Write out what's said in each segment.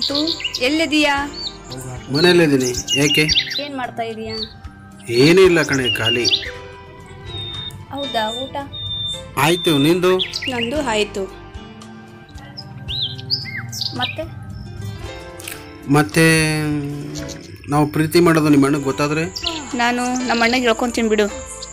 ಸಂತು ಎಲ್ಲಿದೀಯಾ ಮನೇಲಿದ್ದೀನಿ ಯಾಕೆ ಏನು ಮಾಡ್ತಾ ಇದೀಯಾ ಏನೂ ಇಲ್ಲ ಕಣೆ ಖಾಲಿ ಹೌದಾ ಊಟ ಆಯಿತು ನಿಂದು ನಂದು ಆಯಿತು ಮತ್ತೆ ಮತ್ತೆ ನಾವು ಪ್ರೀತಿ ಮಾಡೋದು ನಿಮ್ಮ ಅಣ್ಣಗೆ ಗೊತ್ತಾದರೆ ನಾನು ನಮ್ಮ ಅಣ್ಣಗೆ ಹೇಳ್ಕೊತೀನಿ ಬಿಡು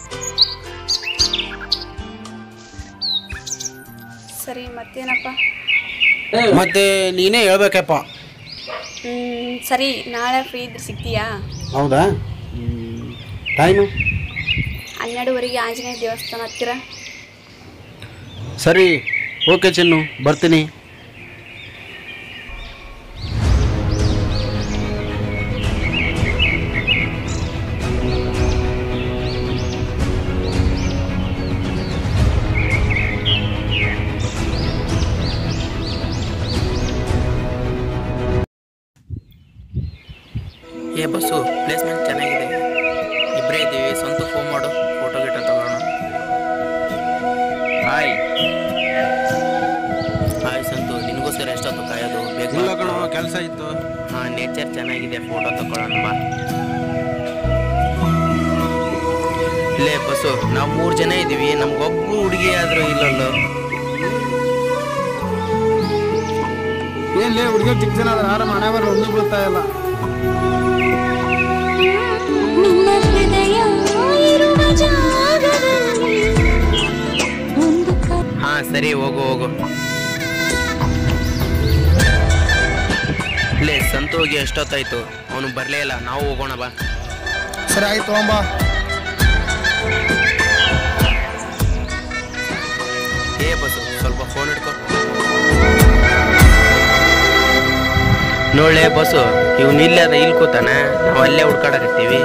ಸರಿ ಮತ್ತೇನಪ್ಪ ಮತ್ತೆ ನೀನೇ ಹೇಳ್ಬೇಕಪ್ಪ ಹ್ಮ್, ಸರಿ ನಾಳೆ ಫ್ರೀ ಇದ್ರೆ ಸಿಗ್ತೀಯಾ ಹೌದಾ ಟೈಮು ಹನ್ನೆರಡುವರೆಗೆ ಆಂಜನೇಯ ದೇವಸ್ಥಾನ ಹತ್ತಿರ ಸರಿ ಓಕೆ ಚಿನ್ನು ಬರ್ತೀನಿ ಏ ಬಸ್ಸು ಪ್ಲೇಸ್ಮೆಂಟ್ ಚೆನ್ನಾಗಿದೆ ಇಬ್ಬರೇ ಇದ್ದೀವಿ ಸ್ವಂತ ಫೋನ್ ಮಾಡು ಫೋಟೋ ಗಿಟ ತಗೋಣ ಹಾಯ್ ಹಾಯ್ ಸಂತು ನಿನಗೋಸ್ಕರ ಎಷ್ಟೊತ್ತು ಕಾಯೋದು ಇಲ್ಲ ಬೇಕು ಕಣೋ ಕೆಲಸ ಇತ್ತು ಹಾಂ ನೇಚರ್ ಚೆನ್ನಾಗಿದೆ ಫೋಟೋ ತಗೊಳ್ಳೋಣ ಬಾ ಇಲ್ಲೇ ಬಸ್ಸು ನಾವು ಮೂರು ಜನ ಇದ್ದೀವಿ ನಮ್ಗೊಬ್ಬರು ಹುಡುಗಿ ಆದರೂ ಇಲ್ಲಲ್ಲೋ ಏನ್ಲೇ ಹುಡುಗ ಚಿಕ್ಕ ಜನ ಆದ್ರೆ ಆರಾಮ ಹಣೆ ಬರಲ್ಲ ಒಂದು ಗೊತ್ತಾ ಇಲ್ಲ ನಿನ್ನ ಹೃದಯ ಇರುವ ಜಾಗದಲ್ಲಿ ಒಂದು ಕ- ಹಾಂ ಸರಿ ಹೋಗು ಹೋಗು ಇಲ್ಲೇ ಸಂತು ಹೋಗಿ ಎಷ್ಟೊತ್ತಾಯ್ತು ಅವನು ಬರಲೇ ಇಲ್ಲ ನಾವು ಹೋಗೋಣ ಬಾ ಸರಿ ಆಯ್ತು ಅಂಬಾ ಏ ಬಸ್ಸು ಸ್ವಲ್ಪ ಫೋನ್ ಹಿಡ್ಕೊ ನೋಡ್ಲೆ ಬಸ್ಸು ಇವ್ನು ಇಲ್ಲೇ ಅದ ಇಲ್ಲಿ ಕೂತಾನ ನಾವು ಅಲ್ಲೇ ಹುಡ್ಕಾಡಕತ್ತೀವಿ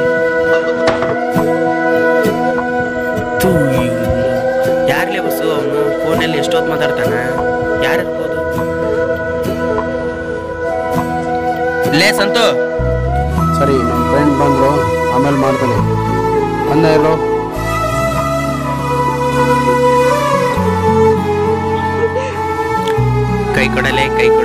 ಯಾರ್ಲೇ ಬಸ್ಸು ಅವನು ಫೋನಲ್ಲಿ ಎಷ್ಟೊತ್ತು ಮಾತಾಡ್ತಾನ ಯಾರಿರ್ಬೋದು ಲೇ ಸಂತು ಸರಿ ನಮ್ಮ ಫ್ರೆಂಡ್ ಬಂದರು ಆಮೇಲೆ ಮಾಡ್ತೀನಿ ಬಂದ ಎಲ್ಲೋ ಕೈ ಕೊಡಲೇ ಕೈ ಕೊಡ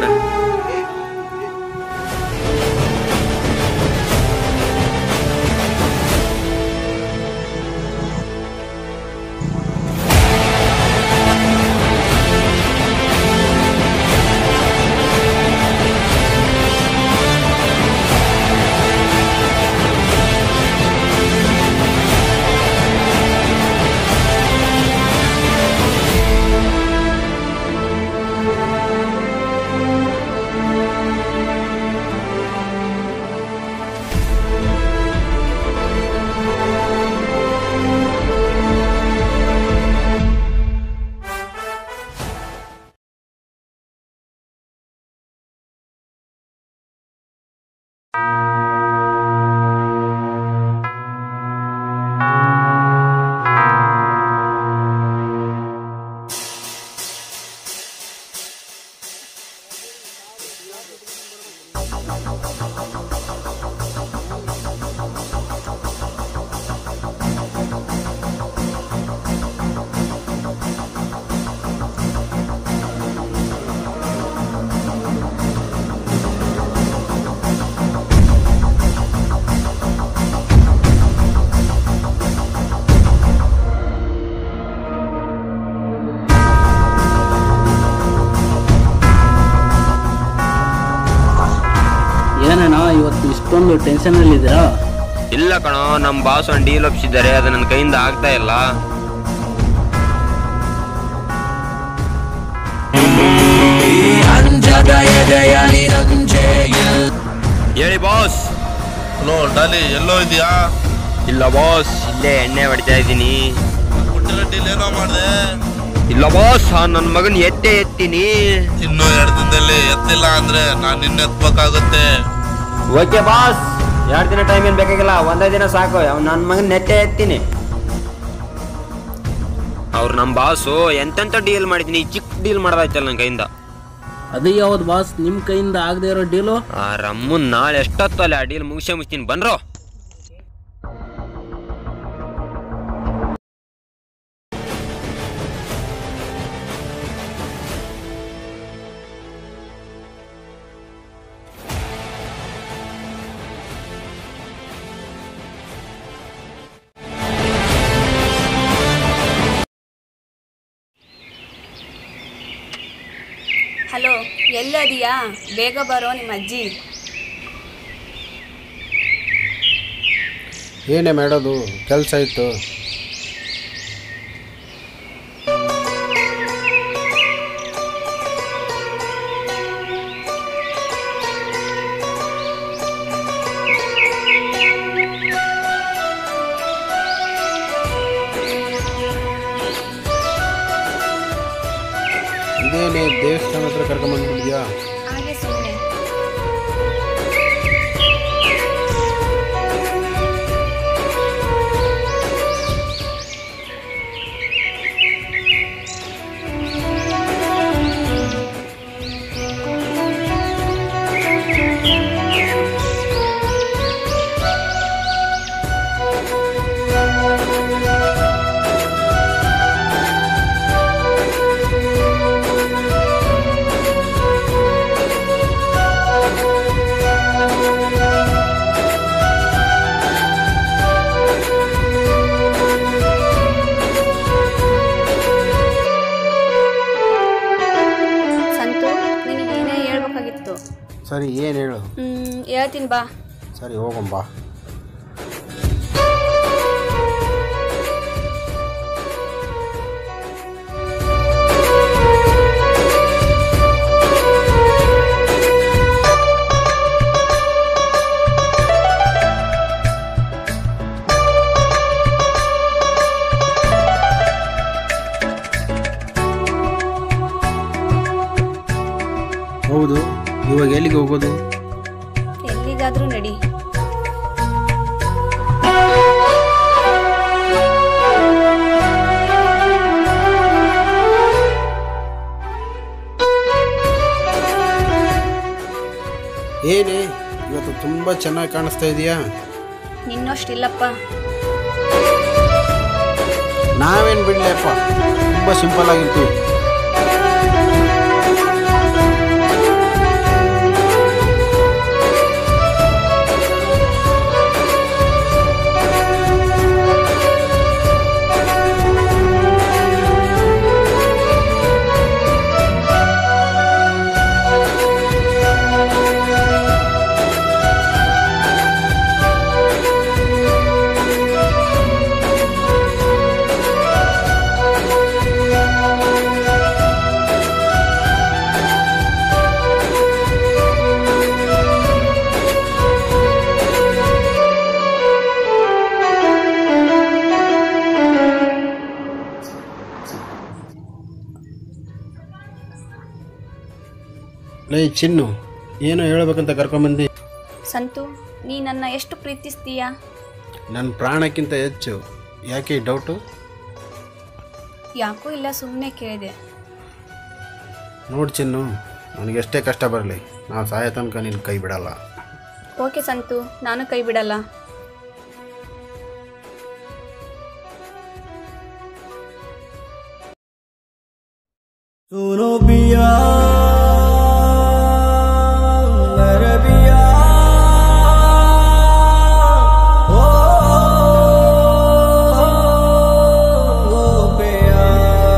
ಏನಣ್ಣ ಇವತ್ತು ಇಷ್ಟೊಂದು ಟೆನ್ಷನಲ್ಲಿದ್ದೀರಾ ಇಲ್ಲ ಕಣೋ ನಮ್ಮ ಬಾಸ್ ಒಂದು ಡೀಲ್ ಒಪ್ಸಿದ್ದಾರೆ ಅದು ನನ್ನ ಕೈಯಿಂದ ಆಗ್ತಾ ಇಲ್ಲ ಹೇಳಿ ಬಾಸ್ ಹಲೋ ಡಾಲಿ ಎಲ್ಲೋ ಇದೆಯಾ ಇಲ್ಲ ಬಾಸ್ ಇಲ್ಲೇ ಎಣ್ಣೆ ಹೊಡಿತಾ ಇದ್ದೀನಿ ಕೊಟ್ಟಿರೋ ಡೀಲ್ ಏನೋ ಮಾಡಿದೆ ಇಲ್ಲ ಬಾಸ್ ನನ್ನ ಮಗನ್ ಎತ್ತೆ ಎತ್ತೀನಿ ಇನ್ನೂ ಎರಡು ದಿನದಲ್ಲಿ ಎತ್ತಿಲ್ಲ ಅಂದ್ರೆ ನಾನು ನಿನ್ನ ಎತ್ಬೇಕಾಗುತ್ತೆ ಓಕೆ ಬಾಸ್ ಎರಡು ದಿನ ಟೈಮ್ ಏನು ಬೇಕಾಗಿಲ್ಲ ಒಂದೇ ದಿನ ಸಾಕು ನನ್ನ ಮಗನ್ ನೆಟ್ಟೆ ಎತ್ತೀನಿ ಅವ್ರು ನಮ್ಮ ಬಾಸು ಎಂತೆಂತ ಡೀಲ್ ಮಾಡಿದ್ದೀನಿ ಚಿಕ್ಕ ಡೀಲ್ ಮಾಡೋದಾಯ್ತಲ್ಲ ನನ್ನ ಕೈಯಿಂದ ಅದು ಯಾವ್ದು ಬಾಸ್ ನಿಮ್ಮ ಕೈಯಿಂದ ಆಗದೆ ಇರೋ ಡೀಲು ಆ ರಮ್ಮನ್ ನಾಳೆ ಎಷ್ಟೊತ್ತಲ್ಲ ಆ ಡೀಲ್ ಮುಗಿಸೇ ಮುಗಿಸ್ತೀನಿ ಬನ್ರೋ ಎಲ್ಲದಿಯಾ ಬೇಗ ಬರೋ ನಿಮ್ಮ ಅಜ್ಜಿ ಏನೇ ಮಾಡೋದು ಕೆಲಸ ಇತ್ತು ಇದೇನೇ ದೇವಸ್ಥಾನ ಹತ್ರ ಕರ್ಕೊಂಬಂದ್ಬಿಟ್ಟಿದ್ಯಾ ಹಾಗೆ ಸುಮ್ಮನೆ ಸಂತು ನಿನಗೆ ಏನೇ ಹೇಳ್ಬೇಕಾಗಿತ್ತು ಸರಿ ಏನು ಹೇಳು ಹ್ಮ್, ಹೇಳ್ತೀನಿ ಬಾ ಸರಿ ಹೋಗಂಬಾ ಹೌದು ಇವಾಗ ಎಲ್ಲಿಗೆ ಹೋಗೋದು ಎಲ್ಲಿಗಾದ್ರೂ ನಡಿ ಏನೇ ಇವತ್ತು ತುಂಬ ಚೆನ್ನಾಗಿ ಕಾಣಿಸ್ತಾ ಇದೆಯಾ ನಿನ್ನಷ್ಟಿಲ್ಲಪ್ಪ ನಾವೇನು ಬಿಡ್ಲಪ್ಪ ತುಂಬ ಸಿಂಪಲ್ ಆಗಿರ್ತೀವಿ ಲೈ ಚಿನ್ನು ಏನೋ ಹೇಳ್ಬೇಕಂತ ಕರ್ಕೊಂಬಂದು ಸಂತು ನೀ ನನ್ನ ಎಷ್ಟು ಪ್ರೀತಿಸ್ತೀಯಾ ನನ್ನ ಪ್ರಾಣಕ್ಕಿಂತ ಹೆಚ್ಚು ಯಾಕೆ ಈ ಡೌಟು ಯಾಕೂ ಇಲ್ಲ ಸುಮ್ಮನೆ ಕೇಳಿದೆ ನೋಡು ಚಿನ್ನು ನನಗೆ ಎಷ್ಟೇ ಕಷ್ಟ ಬರಲಿ ನಾವು ಸಾಯೋ ತನಕ ನಿನ್ನ ಕೈ ಬಿಡಲ್ಲ ಓಕೆ ಸಂತು ನಾನು ಕೈ ಬಿಡಲ್ಲ सुनो पिया मेरे पिया ओ, ओ, पिया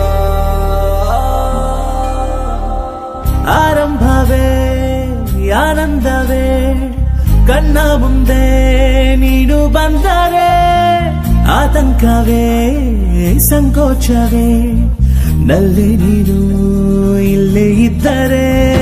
ಆರಂಭವೇ ಆನಂದವೇ ಕಣ್ಣ ಮುಂದೆ ನೀನು ಬಂದರೆ ಆತಂಕವೇ ಸಂಕೋಚವೇ ನಲ್ಲಿ ನೀನು ಇಲ್ಲೇ ಇದ್ದರೆ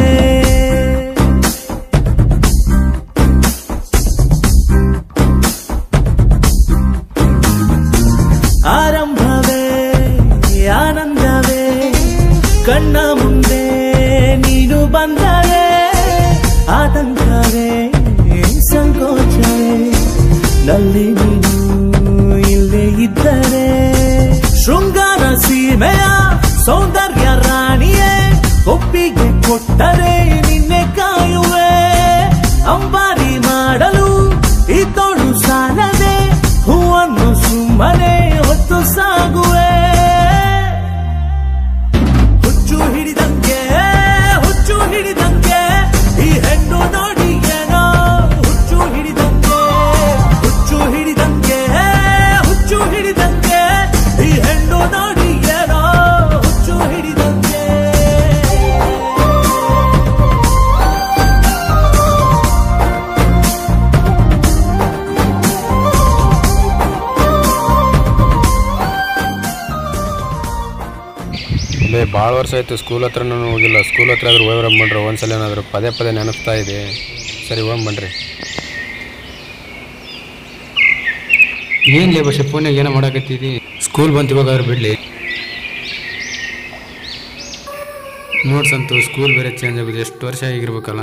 ಆರಂಭವೇ ಆನಂದವೇ ಕಣ್ಣ ಮುಂದೆ ನೀನು ಬಂದರೆ ಆತಂಕವೇ ಸಂಕೋಚವೇ ನಲ್ಲಿ ನೀನು ಇಲ್ಲೇ ಇದ್ದರೆ ಶೃಂಗಾರ ಸೀಮೆಯ ಸೌಂದರ್ಯ ರಾಣಿಯೇ ಒಪ್ಪಿಗೆ ಕೊಟ್ಟರೆ ನಿನ್ನೆ ಕಾಯುವೆ ಅಂಬಾರಿ ಮಾಡಲು ಈ ತೋಳು ಸಾಲದೆ ಹೂವನ್ನು ಸುಮ್ಮನೆ ಹೊತ್ತು ಸಾಗುವೆ ಹುಚ್ಚು ಹಿಡಿದಂಗೆ ಹುಚ್ಚು ಹಿಡಿದಂಗೆ ಈ ಹೆಣ್ಣು ನೋಡಿ ಏನೋ ಹುಚ್ಚು ಹಿಡಿದಂಗೆ ಹುಚ್ಚು ಹಿಡಿದಂಗೆ ಹುಚ್ಚು ಹಿಡಿದಂಗೆ ಈ ಹೆಣ್ಣು ನೋಡಿ ಏನೋ ಹುಚ್ಚು ಹಿಡಿದಂಗೆ ಭಾಳ ವರ್ಷ ಆಯಿತು ಸ್ಕೂಲ್ ಹತ್ರನೂ ಹೋಗಿಲ್ಲ ಸ್ಕೂಲ್ ಹತ್ರ ಆದ್ರೂ ಹೋಗ್ರ ಮಾಡ್ರಿ ಒಂದ್ಸಲ ಏನಾದರೂ ಪದೇ ಪದೇ ನೆನಪ್ತಾ ಇದೆ ಸರಿ ಹೋಗ್ ಬನ್ರಿ ಏನ್ಲೇ ಬಸ್ ಫೋನಾಗ ಏನೋ ಮಾಡಕತ್ತಿದಿ ಸ್ಕೂಲ್ ಬಂತು ಇವಾಗಾದ್ರೂ ಬಿಡ್ಲಿ ನೋಡ್ಸಂತು ಸ್ಕೂಲ್ ಬೇರೆ ಚೇಂಜ್ ಆಗೋದು ಎಷ್ಟು ವರ್ಷ ಆಗಿರ್ಬೇಕಲ್ಲ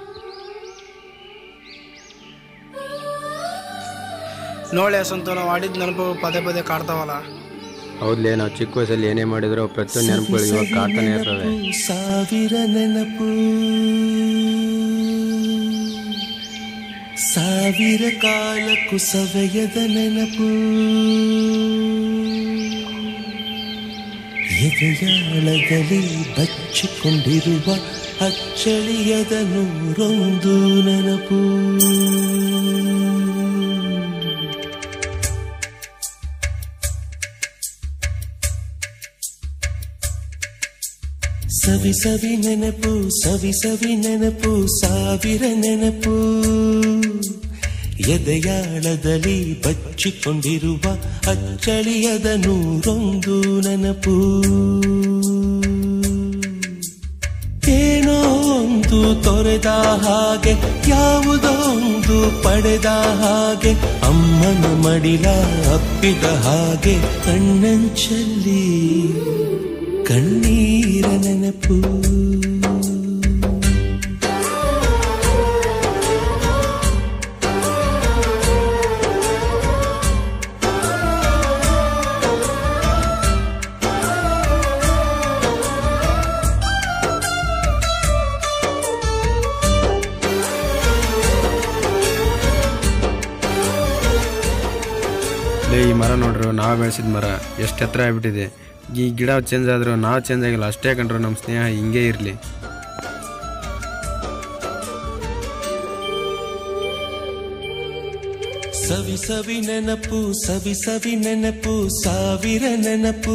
ನೋಳೆ ಸಂತು ನಾವು ಆಡಿದ ನೆನಪು ಪದೇ ಪದೇ ಕಾಡ್ತಾವಲ್ಲ ಹೌದ್ಲೇ ನಾವು ಚಿಕ್ಕ ವಯಸ್ಸಲ್ಲಿ ಏನೇ ಮಾಡಿದ್ರು ಪ್ರತಿಯೊಂದು ನೆನಪುಗಳು ಇವಾಗ ಕಾಡ್ತಾನೆ ಇರ್ತವೆ ಸಾವಿರ ನೆನಪು ಸಾವಿರ ಕಾಲಕ್ಕೂ ಸವೆಯದ ನೆನಪು ಎದೆಯಾಳದಲ್ಲಿ ಬಚ್ಚಿಕೊಂಡಿರುವ ಅಚ್ಚಳಿಯದ ನೂರೊಂದು ನೆನಪು ಸವಿ ಸವಿ ನೆನಪು ಸವಿ ಸವಿ ನೆನಪು ಸಾವಿರ ನೆನಪು ಎದೆಯಾಳದಲ್ಲಿ ಬಚ್ಚಿಕೊಂಡಿರುವ ಅಚ್ಚಳಿಯದ ನೂರೊಂದು ನೆನಪು ಏನೋ ಒಂದು ತೊರೆದ ಹಾಗೆ ಯಾವುದೋ ಒಂದು ಪಡೆದ ಹಾಗೆ ಅಮ್ಮನ ಮಡಿಲ ಅಪ್ಪಿದ ಹಾಗೆ ಕಣ್ಣಂಚಲ್ಲಿ ಕಣ್ಣೀರ ನೆನಪು ಲೇ ಈ ಮರ ನೋಡ್ರು ನಾವು ಬೆಳೆಸಿದ ಮರ ಎಷ್ಟು ಎತ್ತರ ಆಗ್ಬಿಟ್ಟಿದೆ ಈ ಗಿಡ ಚೇಂಜ್ ಆದರೂ ನಾವು ಚೇಂಜ್ ಆಗಿಲ್ಲ ಅಷ್ಟೇ ಕಂಡ್ರು ನಮ್ಮ ಸ್ನೇಹ ಹಿಂಗೆ ಇರಲಿ ಸವಿ ಸವಿ ನೆನಪು ಸವಿ ಸವಿ ನೆನಪು ಸಾವಿರ ನೆನಪು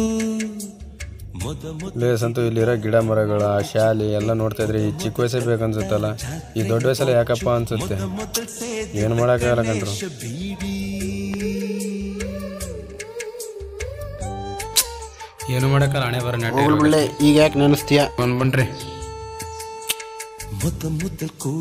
ಮೊದ ಮೊದ ಲೇ ಸಂತು ಇಲ್ಲಿರೋ ಗಿಡ ಮರಗಳ ಆ ಶಾಲೆ ಎಲ್ಲ ನೋಡ್ತಾ ಇದ್ರೆ ಈ ಚಿಕ್ಕ ವಯಸ್ಸೇ ಬೇಕನ್ಸುತ್ತಲ್ಲ ಈ ದೊಡ್ಡ ವಯಸ್ಸಲ್ಲಿ ಯಾಕಪ್ಪ ಅನ್ಸುತ್ತೆ ಏನು ಮಾಡೋಕ್ಕಾಗಲ್ಲ ಕಂಡ್ರು ಏನು ಮಾಡೋಕ್ಕಲ್ಲ ಹಣೆ ಬರ ಹೋಗ್ಲಿ ಬಿಡ್ಲೆ ಈಗ ಯಾಕೆ ನೆನೆಸ್ತೀಯ ಬಂದ್ ಬನ್ರಿ ಮೊದ ಮೊದಲ್ ಕೂ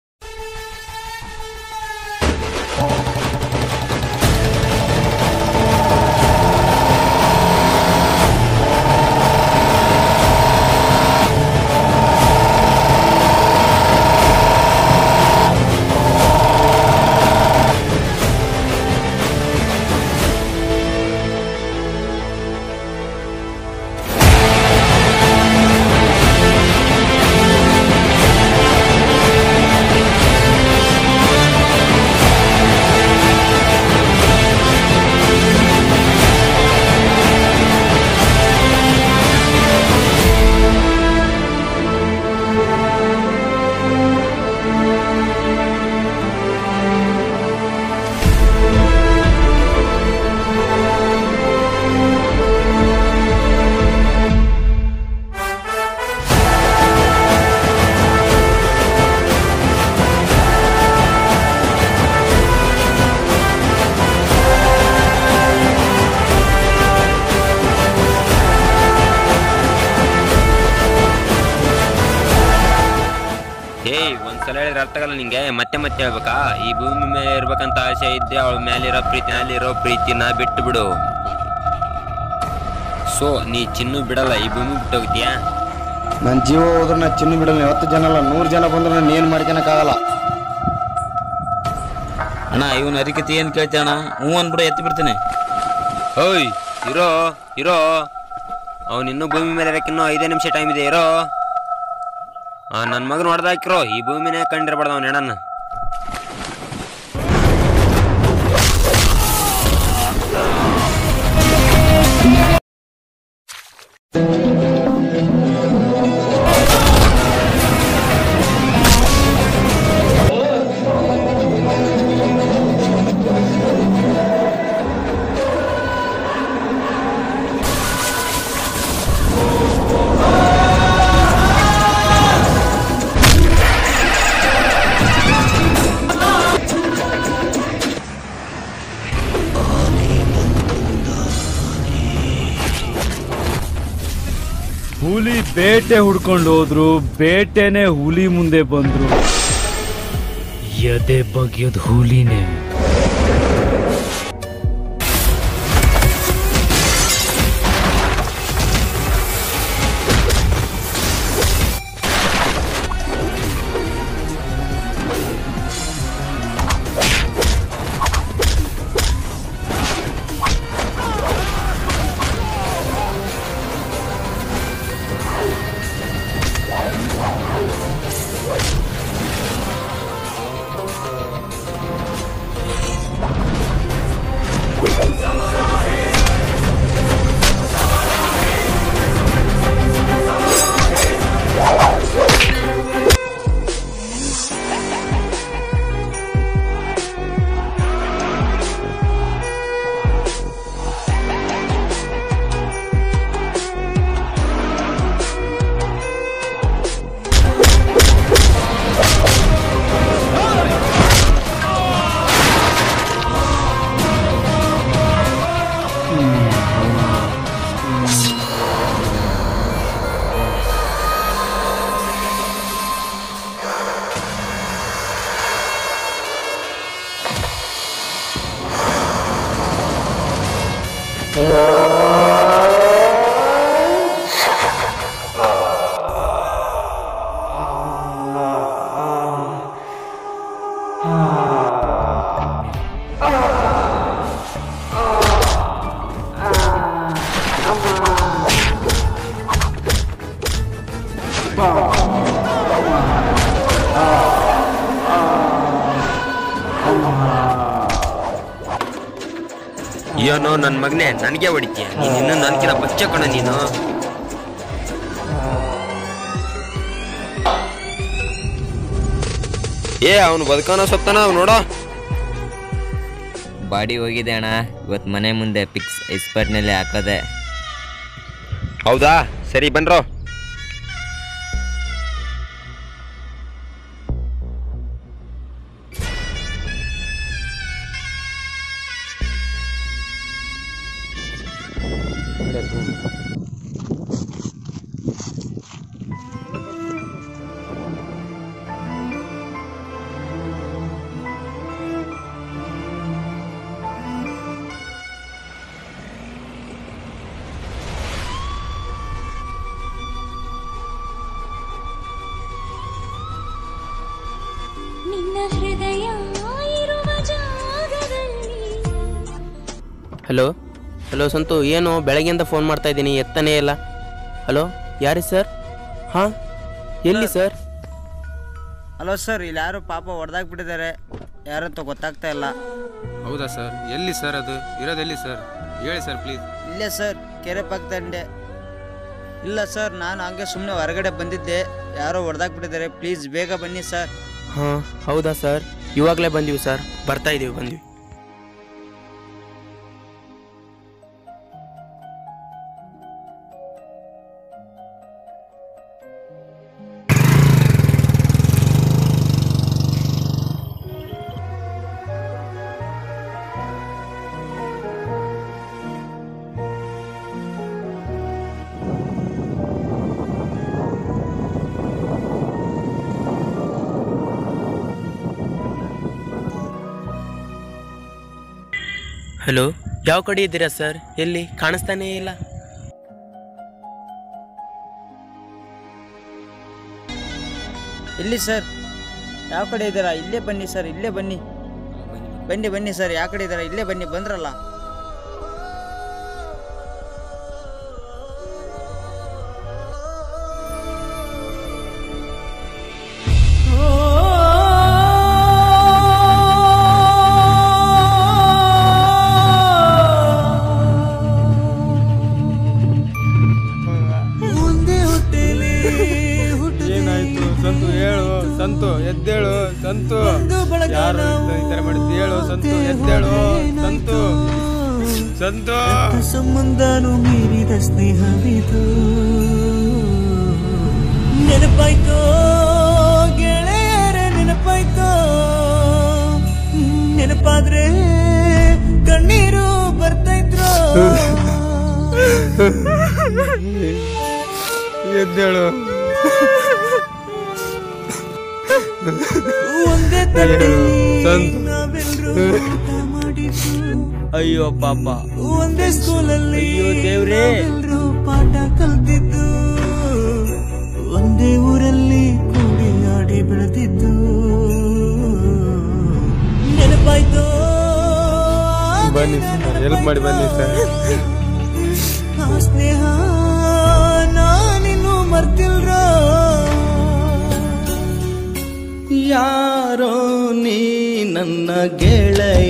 ಏಯ್ ಒಂದ್ಸಲ ಹೇಳಿದ್ರೆ ಅರ್ಥ ಆಗಲ್ಲ ನಿಂಗೆ ಮತ್ತೆ ಮತ್ತೆ ಹೇಳ್ಬೇಕಾ ಈ ಭೂಮಿ ಮೇಲೆ ಇರ್ಬೇಕಂತ ಆಸೆ ಇದ್ದೆ ಅವಳ ಮೇಲಿರೋ ಪ್ರೀತಿ ಅಲ್ಲಿರೋ ಪ್ರೀತಿನ ಬಿಟ್ಟು ಬಿಡು ಸೊ ನೀ ಚಿನ್ನು ಬಿಡಲ್ಲ ಈ ಭೂಮಿ ಬಿಟ್ಟು ಹೋಗ್ತೀಯಾ ನನ್ನ ಜೀವ ಹೋದ್ರೆ ನಾ ಚಿನ್ನು ಬಿಡಲ್ಲ ಹತ್ತು ಜನ ಅಲ್ಲ ನೂರು ಜನ ಬಂದ್ರೆ ನಾನು ಏನು ಮಾಡ್ಕೊಳಕ್ಕಾಗಲ್ಲ ಅಣ್ಣ ಇವನ್ ಅರಿಕತಿ ಏನ್ ಕೇಳ್ತಿ ಅಣ್ಣ ಹ್ಞೂ ಅನ್ಬಿಡ ಎತ್ತಿ ಬಿಡ್ತೀನಿ ಓಯ್ ಇರೋ ಇರೋ ಅವ್ನು ಇನ್ನೂ ಭೂಮಿ ಮೇಲೆ ಇರಕ್ಕೆ ಇನ್ನೂ ಐದೇ ನಿಮಿಷ ಟೈಮ್ ಇದೆ ಇರೋ ಆ ನನ್ನ ಮಗನ ಹೊಡೆದಾಕಿರೋ ಈ ಭೂಮಿನೇ ಕಂಡಿರ್ಬಾರ್ದು ಅವ್ನ ಹೆಣನ್ನ ಆ ಬೇಟೆ ಹುಡ್ಕೊಂಡು ಹೋದ್ರು ಬೇಟೆನೆ ಹುಲಿ ಮುಂದೆ ಬಂದ್ರು ಎದೆ ಬಗೆಯೋದು ಹುಲಿನೇ ಏನೋ ನನ್ನ ಮಗನೇ ನನಗೆ ಹೊಡಿತೀಯ ನೀನು ಇನ್ನೂ ನನಗಿನ ಬಚ್ಚ ಕಣ ನೀನು ಏ ಅವನು ಬದುಕೋನೋ ಸತ್ತನ ಅವ್ನು ನೋಡೋ ಬಾಡಿ ಹೋಗಿದೆ ಅಣ್ಣ ಇವತ್ತು ಮನೆ ಮುಂದೆ ಪಿಕ್ಸ್ ಎಕ್ಸ್ಪರ್ಟ್ನಲ್ಲಿ ಹಾಕೋದೆ ಹೌದಾ ಸರಿ ಬನ್ರೋ ನಿನ್ನ ಹೃದಯ ಇರುವ ಜಾಗದಲ್ಲಿ ಹಲೋ ಹಲೋ ಸಂತು ಏನು ಬೆಳಗ್ಗೆಯಿಂದ ಫೋನ್ ಮಾಡ್ತಾ ಇದ್ದೀನಿ ಎತ್ತನೇ ಇಲ್ಲ ಹಲೋ ಯಾರು ಸರ್ ಹಾಂ ಎಲ್ಲಿ ಸರ್ ಹಲೋ ಸರ್ ಇಲ್ಲಿ ಯಾರು ಪಾಪ ಹೊಡೆದಾಕ್ಬಿಟ್ಟಿದ್ದಾರೆ ಯಾರಂತ ಗೊತ್ತಾಗ್ತಾ ಇಲ್ಲ ಹೌದಾ ಸರ್ ಎಲ್ಲಿ ಸರ್ ಅದು ಇರೋದೆಲ್ಲಿ ಸರ್ ಹೇಳಿ ಸರ್ ಪ್ಲೀಸ್ ಇಲ್ಲೇ ಸರ್ ಕೆರೆ ಪಕ್ಕದಂಡೆ ಇಲ್ಲ ಸರ್ ನಾನು ಹಂಗೆ ಸುಮ್ಮನೆ ಹೊರಗಡೆ ಬಂದಿದ್ದೆ ಯಾರೋ ಹೊಡೆದಾಕ್ಬಿಟ್ಟಿದ್ದಾರೆ ಪ್ಲೀಸ್ ಬೇಗ ಬನ್ನಿ ಸರ್ ಹಾಂ ಹೌದಾ ಸರ್ ಇವಾಗಲೇ ಬಂದೀವಿ ಸರ್ ಬರ್ತಾ ಇದ್ದೀವಿ ಬಂದ್ವಿ ಹಲೋ ಯಾವ ಕಡೆ ಇದ್ದೀರಾ ಸರ್ ಎಲ್ಲಿ ಕಾಣಿಸ್ತಾನೇ ಇಲ್ಲ ಎಲ್ಲಿ ಸರ್ ಯಾವ ಕಡೆ ಇದ್ದೀರಾ ಇಲ್ಲೇ ಬನ್ನಿ ಸರ್ ಇಲ್ಲೇ ಬನ್ನಿ ಬನ್ನಿ ಬನ್ನಿ ಸರ್ ಯಾವ ಕಡೆ ಇದ್ದೀರಾ ಇಲ್ಲೇ ಬನ್ನಿ ಬಂದ್ರಲ್ಲ ಏನಾಯ್ತು ಸಂತು ಹೇಳು ಸಂತು ಎದ್ದೇಳು ಸಂತು ಯಾರು ಈ ತರ ಮಾಡಿದ್ದು ಹೇಳು ಸಂತು ಎದ್ದೇಳು ಸಂತು ಸಂತು ಸಂಬಂಧನು ಮೀರಿದ ಸ್ನೇಹವಿದು ನೆನಪಾಯ್ತೋ ಗೆಳೆಯರ ನೆನಪಾಯ್ತೋ ನೆನಪಾದ್ರೆ ಕಣ್ಣೀರು ಬರ್ತೈತ್ರೋ ಎದ್ದೇಳು ಹೇಳು, ಸಂತು ಅಯ್ಯೋ ಪಾಪ ಒಂದೇ ಸ್ಕೂಲಲ್ಲಿ ಅಯ್ಯೋ ದೇವ್ರೇ ನಾವೆಲ್ರೂ ಪಾಠ ಕಲ್ತಿದ್ದು ಒಂದೇ ಊರಲ್ಲಿ ಕೂಡಿ ಆಡಿ ಬೆಳೆದಿದ್ದು ನೆನಪಾಯ್ತು ಬನ್ನಿ ಸರ್ ಹೆಲ್ಪ್ ಮಾಡಿ ಬನ್ನಿ ಸರ್ ಆ ಸ್ನೇಹ ನಾನಿನ್ನು ಮರ್ತಿಲ್ರ ಯಾರೋ ನೀ ನನ್ನ ಗೆಳೆಯ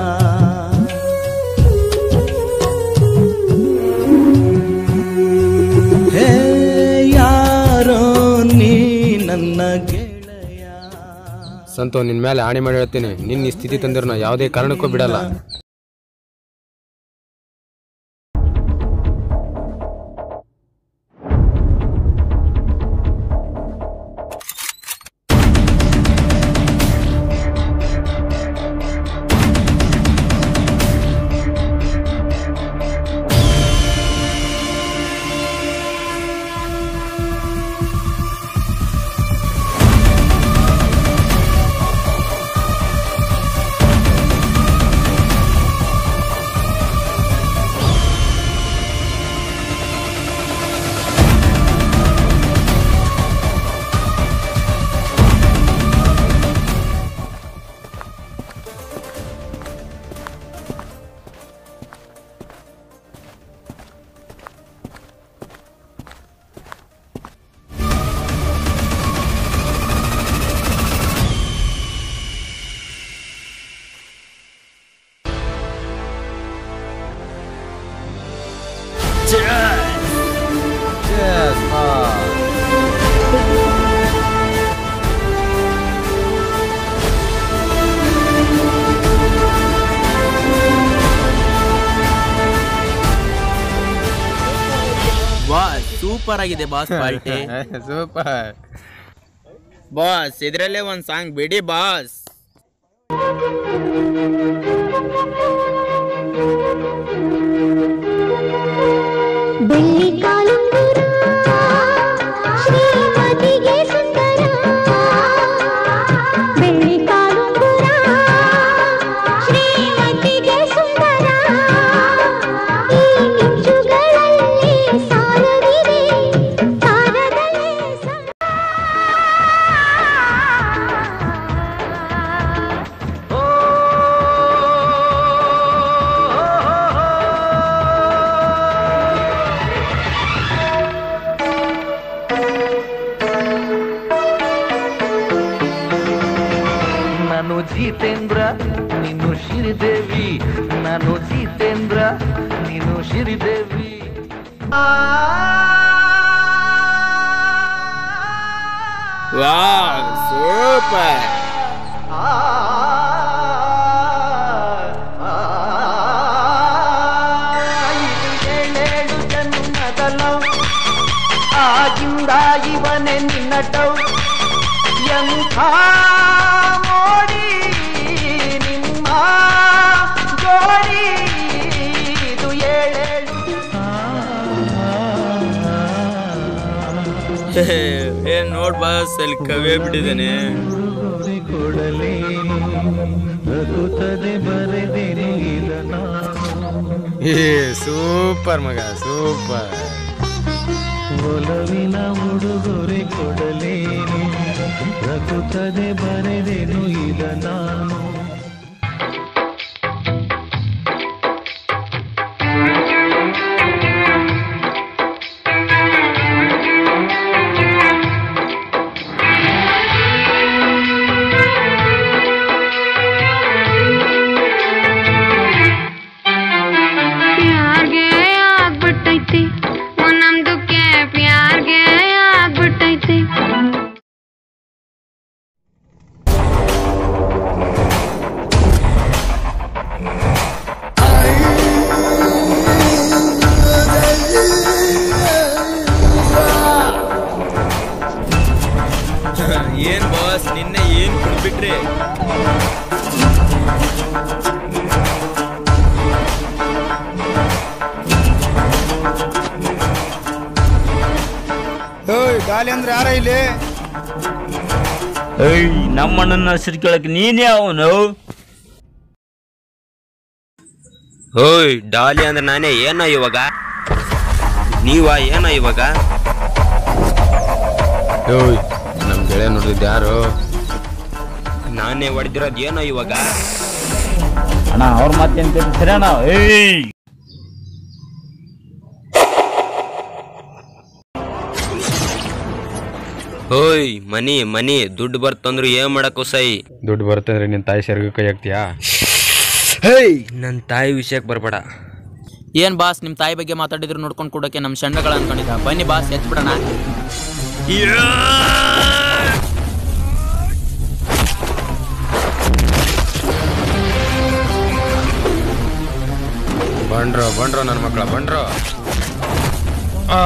ಹೇ ಯಾರೋ ನೀ ನನ್ನ ಗೆಳೆಯ ಸಂತು ನಿನ್ ಮೇಲೆ ಆಣೆ ಮಾಡಿ ಹೇಳ್ತೀನಿ ನಿನ್ನ ಈ ಸ್ಥಿತಿ ತಂದಿರೋ ನಾ ಯಾವುದೇ ಕಾರಣಕ್ಕೂ ಬಿಡಲ್ಲ ಬಾಸ್ ಸೂಪರ್ ಆಗಿದೆ ಬಾಸ್ ಪಾರ್ಟಿ ಸೂಪರ್ ಬಾಸ್ ಇದ್ರಲ್ಲೇ ಒಂದ್ ಸಾಂಗ್ ಬಿಡಿ ಬಾಸ್ ಬೆಳ್ಳಿ ಕಾಲುಂಗುರ ಶ್ರೀಮತಿಗೆ ಸುಂದರ ಬೆಳ್ಳಿ ಕಾಲುಂಗುರ ಶ್ರೀಮತಿಗೆ ಸುಂದರ ಈ ಮಿಂಚುಗಳಲ್ಲಿ ಸಾರವಿದೆ ಸಾರದಲ್ಲೇ ನಾನು ಜಿತೇಂದ್ರ ನೀನು ಶ್ರೀದೇವಿ ನಾನು ಜಿತೇಂದ್ರ ನೀನು ಶ್ರೀದೇವಿ ವಾವ್ ಸೂಪರ್ ಏಳೇಳು ಜನ್ಮದಲ ಆಗಿಂದ ಇವನೇ ನಿನ್ನಟೌ ಎಂಥ ಮೋಡಿ ನಿಮ್ಮ ಜೋಡಿ ಇದು ಏಳೇಳು ಏನ್ ನೋಡ್ ಬಾಸ್ ಅಲ್ಲಿ ಕವಿಯೇ ಬಿಟ್ಟಿದ್ದಾನೆ ಕೊಡಲೇ ಬರುತ್ತದೆ ಬರೆದೇನು ಇದನ್ನ ಏ ಸೂಪರ್ ಮಗ ಸೂಪರ್ ಒಲವಿನ ಉಡುಗೊರೆ ಕೊಡಲೇನು ರಘುತ್ತದೆ ಬರೆದೇನು ಇದ ನಾನು ಪ್ಯಾರ್ಗೆ ಆಗ್ಬಿಟ್ಟೈತಿ ನಮ್ದಕ್ಕೆ ಪ್ಯಾರ್ಗೆ ಆಗ್ಬಿಟ್ಟೈತಿ ಏನ್ ಬಾಸ್ ನಿನ್ನೆ ಏನ್ ಕುಡ್ಬಿಟ್ರಿ ಗಾಲಿ ಅಂದ್ರೆ ಯಾರ ಇಲ್ಲಿ ಏಯ್ ನಮ್ಮ ಅಣ್ಣನ ಹೆಸರು ಕೇಳಕ್ ನೀನೇ ಅವನು ಓಯ್ ಡಾಲಿ ಅಂದ್ರೆ ನಾನೇ ಏನೋ ಇವಾಗ ನೀವ ಏನೋ ಇವಾಗ ಓಯ್ ನಮ್ಮ ಗೆಳೆಯ ನೋಡಿದ್ದು ಯಾರು ನಾನೇ ಹೊಡೆದಿರೋದು ಏನೋ ಇವಾಗ ಅಣ್ಣ ಅವ್ರ ಮಾತೇನ್ ಕೇಳ್ತೀರ ಅಣ್ಣ ಏಯ್ ಓಯ್ ಮನಿ ಮನಿ ದುಡ್ಡು ಬರ್ತಂದ್ರು ಏನ್ ಮಾಡಕ್ಕೂ ಸೈ ದುಡ್ಡು ಬರುತ್ತೆ ಅಂದ್ರೆ ನಿನ್ನ ತಾಯಿ ಸೆರಗು ಕೈ ಹಾಕ್ತೀಯಾ ಹೇಯ್ ನನ್ನ ತಾಯಿ ವಿಷಯಕ್ಕೆ ಬರಬೇಡ ಏನ್ ಬಾಸ್ ನಿಮ್ಮ ತಾಯಿ ಬಗ್ಗೆ ಮಾತಾಡಿದ್ರು ನೋಡ್ಕೊಂಡು ಕೊಡೋಕೆ ನಮ್ಮ ಸಣ್ಣಗಳು ಅನ್ಕೊಂಡಿದ್ದ ಬನ್ನಿ ಬಾಸ್ ಎತ್ಬಿಡೋಣ ಬಂಡ್ರೋ ಬಂಡ್ರೋ ನನ್ನ ಮಕ್ಕಳ ಬಂಡ್ರೋ ಆ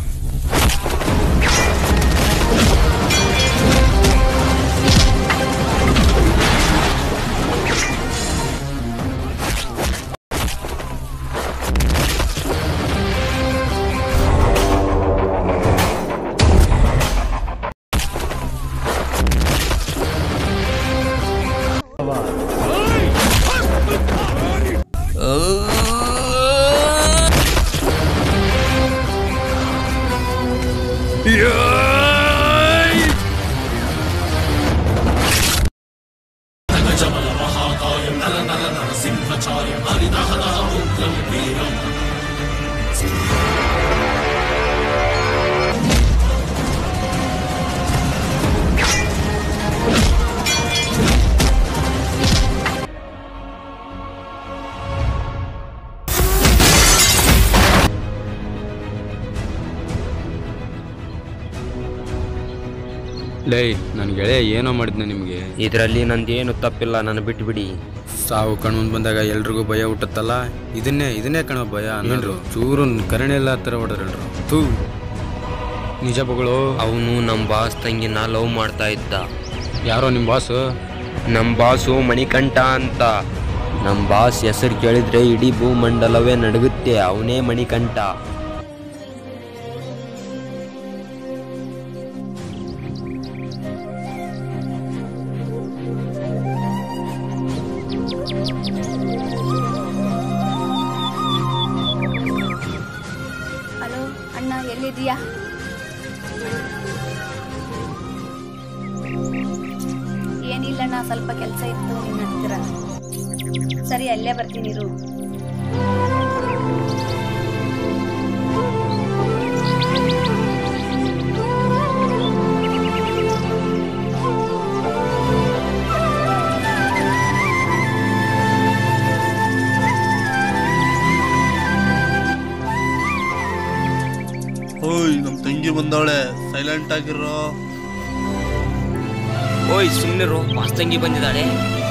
ಲೈ ನನ್ನ ಗೆಳೆಯ ಏನೋ ಮಾಡಿದ್ನ ನಿಮಗೆ ಇದರಲ್ಲಿ ನಂದೇನು ತಪ್ಪಿಲ್ಲ ನಾನು ಬಿಟ್ಬಿಡಿ ಸಾವು ಕಣ್ಮುಂದ್ ಬಂದಾಗ ಎಲ್ರಿಗೂ ಭಯ ಹುಟ್ಟತ್ತಲ್ಲ ಇದನ್ನೇ ಇದನ್ನೇ ಕಣ ಭಯ ಅನ್ನೋರು ಚೂರು ಕರುಣೆ ಎಲ್ಲ ಹತ್ತಿರ ಹೊಡೆದ್ರಲ್ರು ತೂ ನಿಜ ಬಗಳು ಅವನು ನಮ್ಮ ಬಾಸ್ ತಂಗಿನ ಲವ್ ಮಾಡ್ತಾ ಇದ್ದ ಯಾರೋ ನಿಮ್ಮ ಬಾಸು ನಮ್ಮ ಬಾಸು ಮಣಿಕಂಠ ಅಂತ ನಮ್ಮ ಬಾಸ್ ಹೆಸರು ಕೇಳಿದ್ರೆ ಇಡೀ ಭೂಮಂಡಲವೇ ನಡುಗುತ್ತೆ ಅವನೇ ಮಣಿಕಂಠ ಹಲೋ ಅಣ್ಣ ಎಲ್ಲಿದೀಯಾ ಏನಿಲ್ಲಣ್ಣ ಸ್ವಲ್ಪ ಕೆಲಸ ಇತ್ತು ನಿನ್ನ ಹತ್ತಿರ ಸರಿ ಅಲ್ಲೇ ಬರ್ತೀನಿ ಇರು ಓಯ್ ನಮ್ ತಂಗಿ ಬಂದವಳೆ ಸೈಲೆಂಟ್ ಆಗಿರೋ ಓಯ್ ಸುಮ್ಮನಿರು ಬಾಸ್ ತಂಗಿ ಬಂದಿದ್ದಾಳೆ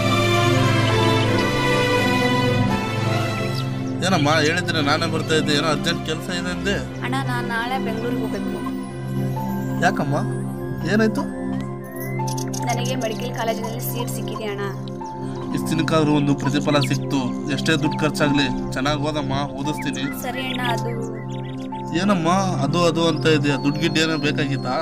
ಏನಮ್ಮ ಹೇಳಿದ್ರೆ ನಾನೇ ಬರ್ತಾ ಇದ್ದೆ ಏನೋ ಅರ್ಜೆಂಟ್ ಕೆಲಸ ಇದೆ ಅಂದೆ ಅಣ್ಣ ನಾನು ನಾಳೆ ಬೆಂಗಳೂರಿಗೆ ಹೋಗ್ಬೇಕು ಯಾಕಮ್ಮ ಏನಾಯ್ತು ನನಗೆ ಮೆಡಿಕಲ್ ಕಾಲೇಜಿನಲ್ಲಿ ಸೀಟ್ ಸಿಕ್ಕಿದೆ ಅಣ್ಣ ಇಷ್ಟು ದಿನಕ್ಕಾದ್ರೂ ಒಂದು ಪ್ರತಿಫಲ ಸಿಕ್ತು ಎಷ್ಟೇ ದುಡ್ಡು ಖರ್ಚಾಗ್ಲಿ ಚೆನ್ನಾಗಿ ಓದಮ್ಮ ಓದಿಸ್ತೀನಿ ಸರಿ ಅಣ್ಣ ಅದು ಏನಮ್ಮ ಅದು ಅದು ಅಂತ ಇದೆಯಾ ದುಡ್ಡು ಗಿಡ್ಡು ಏನೋ ಬೇಕಾಗಿತ್ತಾ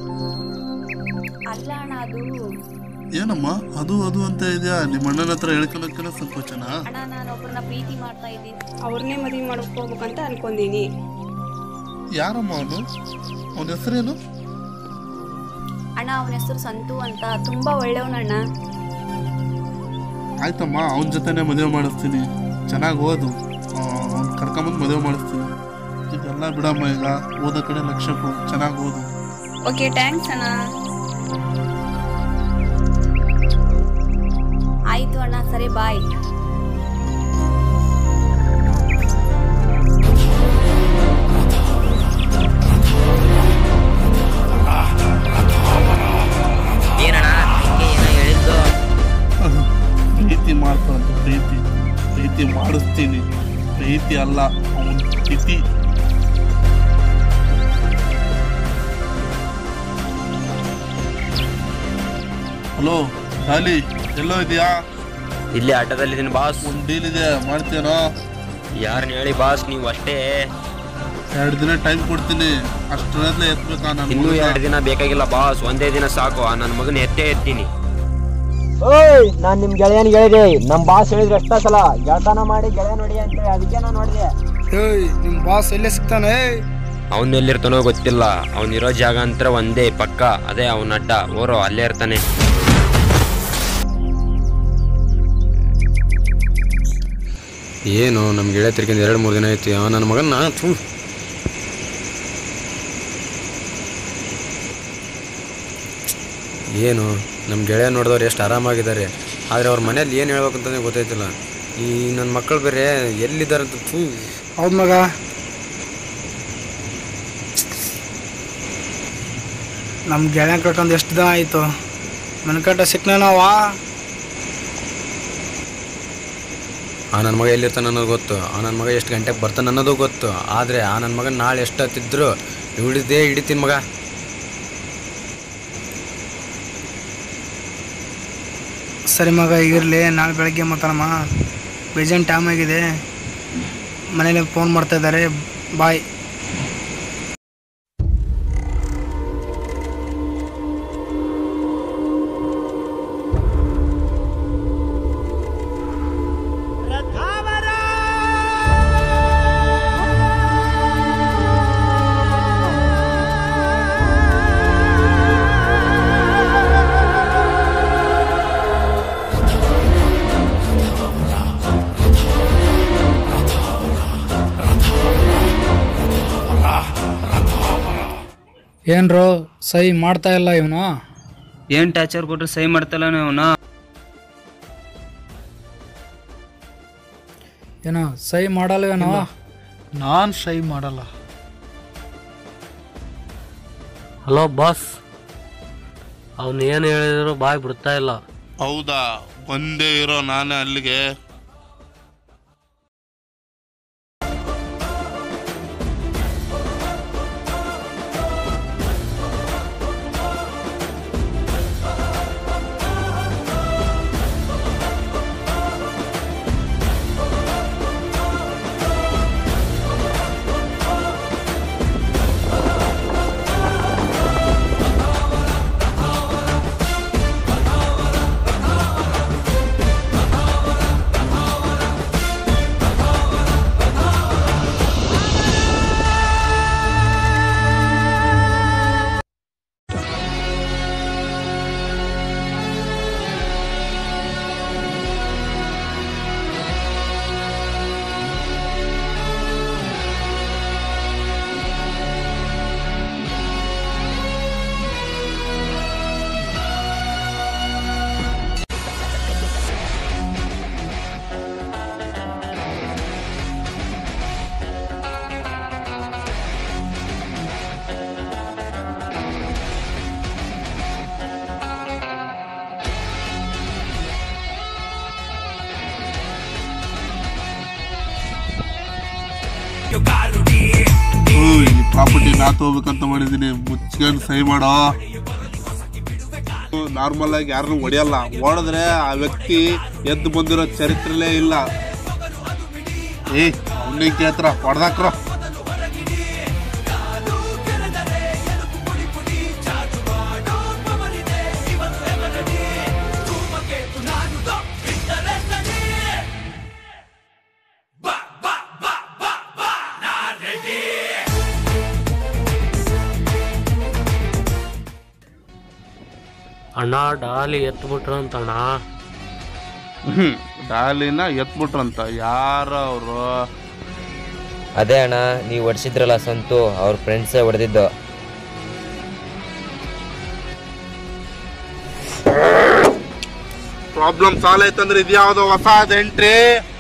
ಅಲ್ಲ ಅಣ್ಣ ಅದು ಏನಮ್ಮ ಅದು ಅದು ಅಂತ ಇದೆಯಾ ನಿಮ್ಮ ಅಣ್ಣನ ಹತ್ರ ಹೇಳ್ಕೊಳಕ್ಕೆ ಸಂಕೋಚನ ಅಣ್ಣ ನಾನು ಒಬ್ಬರನ್ನ ಪ್ರೀತಿ ಮಾಡ್ತಾ ಇದ್ದೀನಿ ಅವ್ರನ್ನೇ ಮದುವೆ ಮಾಡ್ಕೋಬೇಕಂತ ಅನ್ಕೊಂಡೀನಿ ಯಾರಮ್ಮ ಅವನು ಅವನ ಹೆಸರೇನು ಅಣ್ಣ ಅವನ ಹೆಸರು ಸಂತು ಅಂತ ತುಂಬಾ ಒಳ್ಳೆಯವನಣ್ಣ ಆಯ್ತಮ್ಮ ಅವನ ಜೊತೆನೆ ಮದುವೆ ಮಾಡಿಸ್ತೀನಿ ಚೆನ್ನಾಗಿ ಓದು ಅವ್ನು ಕರ್ಕೊಂಬಂದು ಮದುವೆ ಮಾಡಿಸ್ತೀನಿ ಇದೆಲ್ಲ ಬಿಡಮ್ಮ ಈಗ ಓದೋ ಕಡೆ ಲಕ್ಷ್ಯ ಕೊಡು ಚೆನ್ನಾಗಿ ಓದು ಓಕೆ ಥ್ಯಾಂಕ್ಸ್ ಅಣ್ಣ ಆಯ್ತು ಅಣ್ಣ ಸರಿ ಬಾಯ್ ಏನಣ್ಣ ಏನೋ ಹೇಳಿದ್ದು ಪ್ರೀತಿ ಮಾಡ್ತಾರಂತ ಪ್ರೀತಿ ಪ್ರೀತಿ ಮಾಡಿಸ್ತೀನಿ ಪ್ರೀತಿ ಅಲ್ಲ ಅವನ ತಿಥಿ ಹಲೋ ಡಾಲಿ ಎಲ್ಲೋ ಇದೆಯಾ ಇಲ್ಲಿ ಆಟದಲ್ಲಿದ್ದೀನಿ ಬಾಸ್ ಒಂದು ಡೀಲ್ ಇದೆ ಮಾಡ್ತೀನೋ ಯಾರನ್ನ ಹೇಳಿ ಬಾಸ್ ನೀವು ಅಷ್ಟೇ ಎರಡು ದಿನ ಟೈಮ್ ಕೊಡ್ತೀನಿ ಅಷ್ಟರಲ್ಲೇ ಎತ್ಬೇಕಾ ನಾನು ಇನ್ನೂ ಎರಡು ದಿನ ಬೇಕಾಗಿಲ್ಲ ಬಾಸ್ ಒಂದೇ ದಿನ ಸಾಕು ಆ ನನ್ನ ಮಗನ ಎತ್ತೇ ಎತ್ತೀನಿ ಓಯ್ ನಾನ್ ನಿಮ್ ಗೆಳೆಯನ್ ಹೇಳಿದೆ ನಮ್ ಬಾಸ್ ಹೇಳಿದ್ರೆ ಎಷ್ಟ ಸಲ ಗೆಳತನ ಮಾಡಿ ಗೆಳೆಯ ನೋಡಿ ಅಂತ ಅದಕ್ಕೆ ನಾನು ನೋಡಿದೆ ಏಯ್ ನಿಮ್ ಬಾಸ್ ಎಲ್ಲೇ ಸಿಗ್ತಾನೆ ಅವನ್ ಎಲ್ಲಿರ್ತಾನೋ ಗೊತ್ತಿಲ್ಲ ಅವನಿರೋ ಜಾಗ ಅಂತ ಒಂದೇ ಪಕ್ಕ ಅದೇ ಅವನ ಅಡ್ಡ ಓರೋ ಅಲ್ಲೇ ಇರ್ತಾನೆ ಏನು ನಮ್ಮ ಗೆಳೆಯ ತಿರ್ಗಿಂದ ಎರಡು ಮೂರು ದಿನ ಆಯ್ತು ಅವ ನನ್ನ ಮಗನ ಥೂ ಏನು ನಮ್ಮ ಗೆಳೆಯ ನೋಡಿದವ್ರು ಎಷ್ಟು ಆರಾಮಾಗಿದ್ದಾರೆ ಆದರೆ ಅವ್ರ ಮನೇಲಿ ಏನು ಹೇಳ್ಬೇಕಂತಲೇ ಗೊತ್ತಾಯ್ತಿಲ್ಲ ಈ ನನ್ನ ಮಕ್ಕಳು ಬೇರೆ ಎಲ್ಲಿದ್ದಾರೆ ಅಂತ ಥೂ ಹೌದ್ ಮಗ ನಮ್ ಗೆಳೆಯ ಕಳ್ಕೊಂಡು ಎಷ್ಟು ದಿನ ಆಯ್ತು ಮನ್ಕಟ್ಟ ಸಿಕ್ನೇನವಾ ಆ ನನ್ನ ಮಗ ಎಲ್ಲಿರ್ತಾನೆ ಅನ್ನೋದು ಗೊತ್ತು ಆ ನನ್ನ ಮಗ ಎಷ್ಟು ಗಂಟೆಗೆ ಬರ್ತಾನೆ ಅನ್ನೋದು ಗೊತ್ತು ಆದರೆ ಆ ನನ್ನ ಮಗನ ನಾಳೆ ಎಷ್ಟು ಹತ್ತಿದ್ರು ಹಿಡಿದೇ ಹಿಡಿತೀನಿ ಮಗ ಸರಿ ಮಗ ಈಗಿರ್ಲಿ ನಾಳೆ ಬೆಳಗ್ಗೆ ಮಾತಾಡಮ್ಮ ಬೇಜಾನ್ ಟೈಮ್ ಆಗಿದೆ ಮನೇಲಿ ಫೋನ್ ಮಾಡ್ತಾ ಇದ್ದಾರೆ ಬಾಯ್ ಏನ್ರೋ ಸಹಿ ಮಾಡ್ತಾ ಇಲ್ಲ ಇವನು ಏನ್ ಟಾರ್ಚರ್ ಕೊಟ್ರೆ ಸಹಿ ಮಾಡ್ತಲ್ಲ ಅವನ ಏನೋ ಸಹಿ ಮಾಡಲ್ವೇನೋ ನಾನು ಶೈ ಮಾಡಲ್ಲ ಹಲೋ ಬಾಸ್ ಅವನು ಏನು ಹೇಳಿದ್ರು ಬಾಯ್ ಬಿಡ್ತಾ ಇಲ್ಲ ಹೌದಾ ಒಂದೇ ಇರೋ ನಾನೇ ಅಲ್ಲಿಗೆ ಓ, ಈ ಪ್ರಾಪರ್ಟಿ ನಾ ತಗೋಬೇಕಂತ ಮಾಡಿದೀನಿ ಮುಚ್ಕೊಂಡು ಸಹಿ ಮಾಡೋ ನಾರ್ಮಲ್ ಆಗಿ ಯಾರನ್ನು ಹೊಡೆಯಲ್ಲ ಹೊಡೆದ್ರೆ ಆ ವ್ಯಕ್ತಿ ಎದ್ದು ಬಂದಿರೋ ಚರಿತ್ರೆಲೇ ಇಲ್ಲ ಏ ಅವನಿಗೆ ಕೇಳ್ತಾರ ಹೊಡೆದಾಕ್ರ ಅಣ್ಣ ಡಾಲಿ ಎತ್ಬಿಟ್ರಂತಣ್ಣ ಹ್ಮ್ ಡಾಲಿನ ಎತ್ಬಿಟ್ರಂತ ಯಾರ ಅವರು ಅದೇ ಅಣ್ಣ ನೀವು ಹೊಡ್ಸಿದ್ರಲ್ಲ ಸಂತು ಅವ್ರ ಫ್ರೆಂಡ್ಸೇ ಹೊಡೆದಿದ್ದು ಪ್ರಾಬ್ಲಮ್ ಸಾಲ ಐತಂದ್ರೆ ಇದ್ಯಾವ್ದೋ ಹೊಸ ಎಂಟ್ರಿ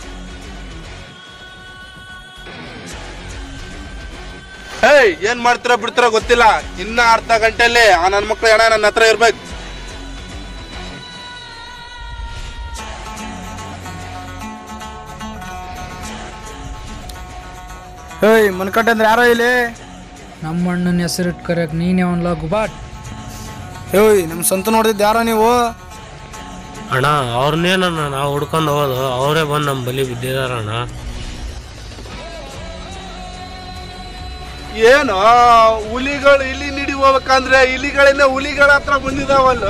ಹೇಯ್ ಏನ್ ಮಾಡ್ತೀರಾ ಬಿಡ್ತೀರಾ ಗೊತ್ತಿಲ್ಲ ಇನ್ನ ಅರ್ಧ ಗಂಟೆಯಲ್ಲಿ ಆ ನನ್ನ ಮಕ್ಳು ಹಣ ನನ್ನ ಹತ್ರ ಇರ್ಬೇಕು ಏಯ್ ಮನ್ಕಟ್ಟ ಅಂದ್ರೆ ಯಾರೋ ಇಲ್ಲಿ ನಮ್ಮ ಅಣ್ಣನ ಹೆಸರು ಇಟ್ಕರಕ್ ನೀನೇ ಅವನ್ಲ ಗುಬಾಟ್ ಏಯ್ ನಮ್ಮ ಸ್ವಂತ ನೋಡಿದ್ದು ಯಾರೋ ನೀವು ಅಣ್ಣ ಅವ್ರನ್ನೇನಣ್ಣ ನಾವು ಹುಡ್ಕೊಂಡು ಹೋಗೋದು ಅವರೇ ಬಂದು ನಮ್ಮ ಬಲಿ ಬಿದ್ದಿದಾರಣ್ಣ ಏನು ಹುಲಿಗಳು ಇಲ್ಲಿ ನಿಡಿ ಹೋಗ್ಬೇಕಂದ್ರೆ ಇಲಿಗಳಿಂದ ಹುಲಿಗಳ ಹತ್ರ ಬಂದಿದಾವಲ್ಲ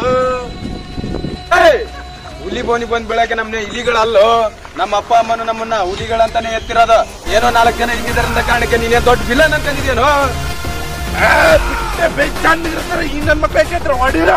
ಹುಲಿ ಬೋನಿ ಬಂದ್ ಬೆಳಗ್ಗೆ ನಮ್ನೆ ಇಲಿಗಳಲ್ಲೋ ನಮ್ಮ ಅಪ್ಪ ಅಮ್ಮನು ನಮ್ಮನ್ನ ಹುಲಿಗಳಂತಾನೆ ಎತ್ತಿರೋದು ಏನೋ ನಾಲ್ಕು ಜನ ಹಿಂಗಿದಾರಂತ ಕಾರಣಕ್ಕೆ ನೀನೇ ದೊಡ್ಡ ವಿಲನ್ ಅನ್ಕೊಂಡಿದ್ಯೇನೋ ಬೇಕಂದಿರ್ತಾರೆ ಈ ನನ್ನ ಮಕ್ಕಳ ಹೊಡಿರ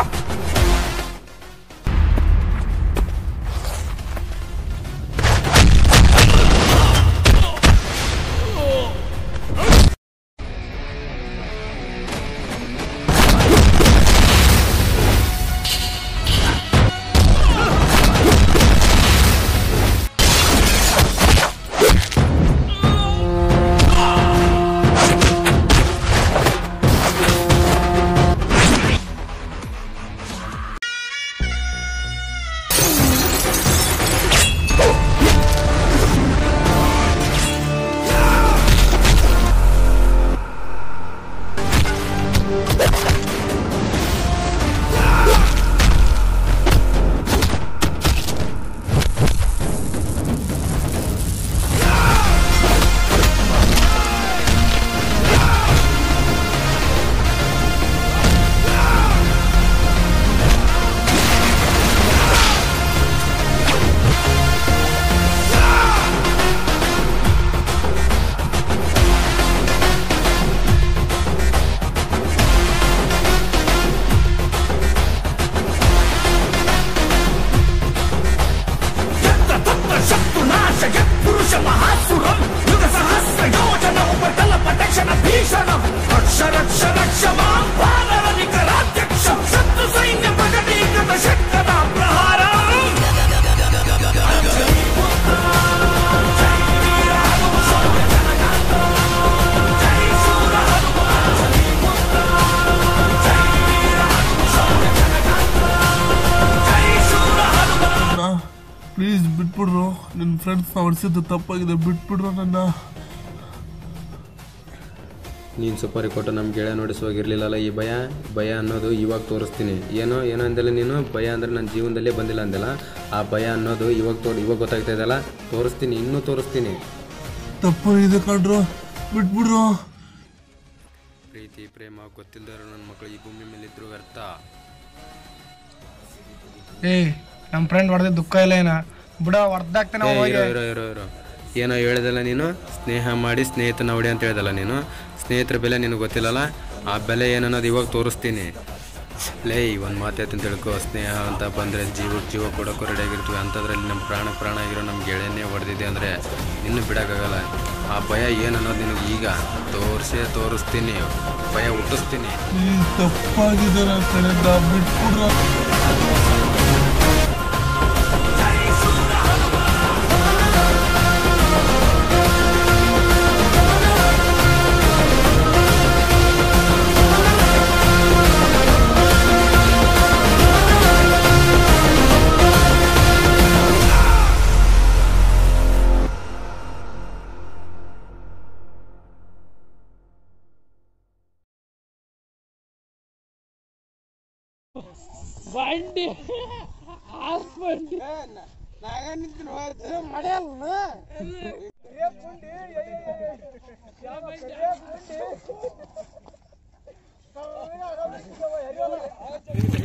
ಪ್ಲೀಸ್ ಬಿಟ್ಬಿಡ್ರು ನಿನ್ನ ಫ್ರೆಂಡ್ಸ್ನ ಹೊಡ್ಸಿದ್ದು ತಪ್ಪಾಗಿದೆ ಬಿಟ್ಬಿಡ್ರು ನನ್ನ ನೀನು ಸುಪಾರಿ ಕೊಟ್ಟು ನಮ್ಮ ಗೆಳೆಯ ನೋಡಿಸುವಾಗಿರ್ಲಿಲ್ಲಲ್ಲ ಈ ಭಯ ಭಯ ಅನ್ನೋದು ಇವಾಗ ತೋರಿಸ್ತೀನಿ ಏನೋ ಏನೋ ಅಂದಲ್ಲ ನೀನು ಭಯ ಅಂದರೆ ನನ್ನ ಜೀವನದಲ್ಲೇ ಬಂದಿಲ್ಲ ಅಂದಲ್ಲ ಆ ಭಯ ಅನ್ನೋದು ಇವಾಗ ತೋರ್ ಇವಾಗ ಗೊತ್ತಾಗ್ತಾ ಇದೆಯಲ್ಲ ತೋರಿಸ್ತೀನಿ ಇನ್ನೂ ತೋರಿಸ್ತೀನಿ ತಪ್ಪು ಇದೆ ಕಣ್ರು ಬಿಟ್ಬಿಡ್ರು ಪ್ರೀತಿ ಪ್ರೇಮ ಗೊತ್ತಿಲ್ಲದವರು ನನ್ನ ಮಕ್ಕಳು ಈ ಭೂಮಿ ಮೇಲೆ ಇದ್ರು ವ್ಯರ್ಥ ಏಯ್ ನಮ್ಮ ಫ್ರೆಂಡ್ ಹೊಡೆದ ದುಃಖ ಇಲ್ಲ ಏನ ಬಿಡ ಹೊಡೆದಾಗ್ತಾನೆ ಏ, ಹೋಗಿ ಇರೋ ಇರೋ ಇರೋ ಇರೋ ಏನೋ ಹೇಳ್ದಲ್ಲ ನೀನು ಸ್ನೇಹ ಮಾಡಿ ಸ್ನೇಹಿತನ ಹೊಡಿ ಅಂತ ಹೇಳ್ದಲ್ಲ ನೀನು ಸ್ನೇಹಿತರ ಬೆಲೆ ನಿನಗೆ ಗೊತ್ತಿಲ್ಲಲ್ಲ ಆ ಬೆಲೆ ಏನನ್ನೋದು ಇವಾಗ ತೋರಿಸ್ತೀನಿ ಲೇ ಒಂದು ಮಾತು ಅಂತ ತಿಳ್ಕೊ ಸ್ನೇಹ ಅಂತ ಬಂದರೆ ಜೀವಕ್ಕೆ ಜೀವ ಕೊಡೋಕ್ಕೂ ರೆಡಿಯಾಗಿರ್ತೀವಿ ಅಂಥದ್ರಲ್ಲಿ ನಮ್ಮ ಪ್ರಾಣ ಪ್ರಾಣ ಆಗಿರೋ ನಮ್ಮ ಗೆಳೆಯನೇ ಹೊಡೆದಿದೆ ಅಂದರೆ ಇನ್ನು ಬಿಡೋಕ್ಕಾಗಲ್ಲ ಆ ಭಯ ಏನನ್ನೋದು ನಿನಗೆ ಈಗ ತೋರಿಸೇ ತೋರಿಸ್ತೀನಿ ಭಯ ಹುಟ್ಟಿಸ್ತೀನಿ ಪ್ಲೀಸ್ ತಪ್ಪಾಗಿದೆ ನನ್ನ ಕಡೆಯಿಂದ ಬಿಟ್ಬಿಡ್ರು ಬಂಡಿ ಆಸ್ ಬಂಡಿ ಮಡ್ಯಾಲ